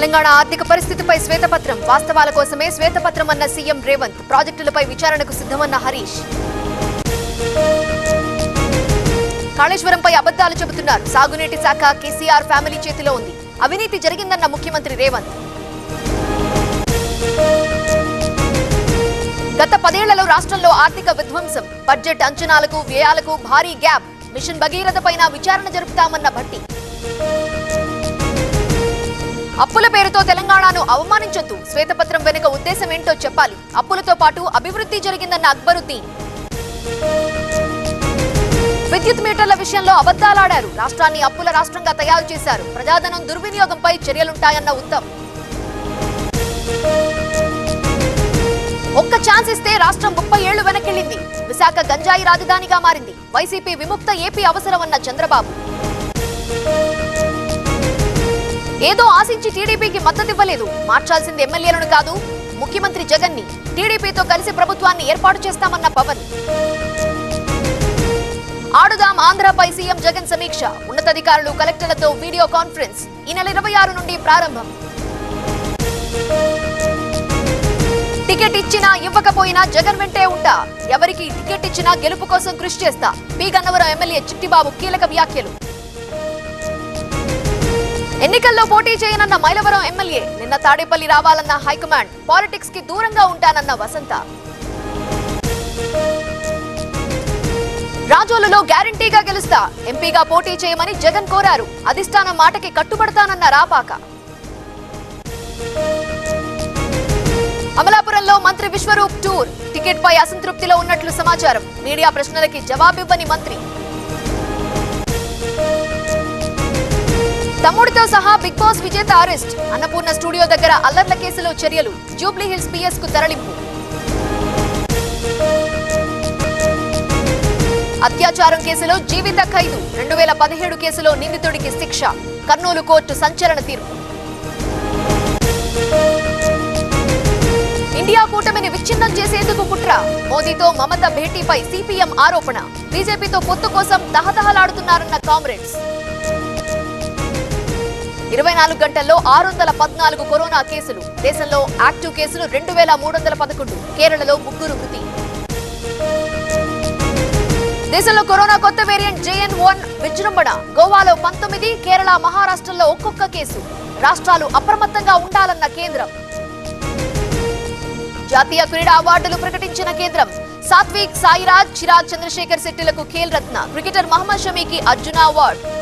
తెలంగాణ ఆర్థిక పరిస్థితిపై శ్వేతపత్రం వాస్తవాల కోసమే శ్వేతపత్రం అన్న సీఎం రేవంత్ ప్రాజెక్టులపై విచారణకు సిద్ధమన్న హరీష్ కాళేశ్వరంపై అబద్ధాలు చెబుతున్నారు సాగునీటి శాఖ కేసీఆర్ ఫ్యామిలీ చేతిలో ఉంది అవినీతి జరిగిందన్న ముఖ్యమంత్రి రేవంత్ గత పదేళ్లలో రాష్ట్రంలో ఆర్థిక విధ్వంసం బడ్జెట్ అంచనాలకు వ్యయాలకు భారీ గ్యాప్ మిషన్ భగీరథ పైన విచారణ జరుపుతామన్న భట్టి అప్పుల పేరుతో తెలంగాణను అవమానించొద్దు శ్వేతపత్రం వెనుక ఉద్దేశం ఏంటో చెప్పాలి అప్పులతో పాటు అభివృద్ధి జరిగిందన్న అక్బరుద్దీన్ విద్యుత్ మీటర్ల విషయంలో అబద్ధాలాడారు రాష్ట్రాన్ని అప్పుల రాష్ట్రంగా తయారు చేశారు ప్రజాధనం దుర్వినియోగంపై చర్యలుంటాయన్న ఉత్తమ్ ఒక్క ఛాన్స్ ఇస్తే రాష్ట్రం ముప్పై ఏళ్లు వెనకెళ్లింది విశాఖ గంజాయి రాజధానిగా మారింది వైసీపీ విముక్త ఏపీ అవసరమన్న చంద్రబాబు ఏదో ఆశించి టీడీపీకి మద్దతివ్వలేదు మార్చాల్సింది ఎమ్మెల్యేలను కాదు ముఖ్యమంత్రి జగన్ ని టీడీపీతో కలిసి ప్రభుత్వాన్ని ఏర్పాటు చేస్తామన్న పవన్ ఆడుదాం ఆంధ్రపై సీఎం జగన్ సమీక్ష ఉన్నతాధికారులు కలెక్టర్లతో వీడియో కాన్ఫరెన్స్ ఈ నెల ఇరవై ఆరు నుండి ప్రారంభం టికెట్ ఇచ్చినా ఇవ్వకపోయినా జగన్ వెంటే ఉంటా ఎవరికి టికెట్ ఇచ్చినా గెలుపు కోసం కృషి చేస్తా పి గన్నవరం ఎమ్మెల్యే చిట్టిబాబు కీలక వ్యాఖ్యలు ఎన్నికల్లో పోటీ చేయనన్న మైలవరం ఎమ్మెల్యే నిన్న తాడేపల్లి రావాలన్న హైకమాండ్ పాలిటిక్స్ కి దూరంగా ఉంటానన్న వసంత రాజోలులో గ్యారంటీగా గెలుస్తా ఎంపీగా పోటీ చేయమని జగన్ కోరారు అధిష్టానం మాటకి కట్టుబడతానన్న రాపాక అమలాపురంలో మంత్రి విశ్వరూప్ టూర్ టికెట్ పై అసంతృప్తిలో ఉన్నట్లు సమాచారం మీడియా ప్రశ్నలకి జవాబివ్వని మంత్రి తమ్ముడితో సహా బిగ్ బాస్ విజేత అరెస్ట్ అన్నపూర్ణ స్టూడియో దగ్గర అల్లర్ల కేసులో చర్యలు జూబ్లీ హిల్స్ పిఎస్ కు తరలింపు అత్యాచారం కేసులో జీవిత ఖైదు రెండు వేల పదిహేడు కేసులో నిందితుడికి శిక్ష కర్నూలు కోర్టు సంచలన తీర్పు ఇండియా కూటమిని విచ్ఛిన్నం చేసేందుకు కుట్ర మోదీతో మమత భేటీపై సిపిఎం ఆరోపణ బీజేపీతో పొత్తు కోసం దహదహలాడుతున్నారన్న కామ్రేడ్స్ ఇరవై నాలుగు గంటల్లో ఆరు వందల పద్నాలుగు కరోనా కేసులు దేశంలో యాక్టివ్ కేసులు రెండు వేల మూడు వందల పదకొండు కేరళలో ముగ్గురు మృతి దేశంలో కరోనా కొత్త వేరియంట్ జేఎన్ వన్ విజృంభణ గోవాలో పంతొమ్మిది కేరళ మహారాష్ట్రలో ఒక్కొక్క కేసు రాష్ట్రాలు అప్రమత్తంగా ఉండాలన్న కేంద్రం జాతీయ క్రీడా అవార్డులు ప్రకటించిన కేంద్రం సాత్విక్ సాయిరాజ్ చిరాగ్ చంద్రశేఖర్ శెట్టిలకు ఖేల్ రత్న క్రికెటర్ మహమ్మద్ షమీకి అర్జున అవార్డు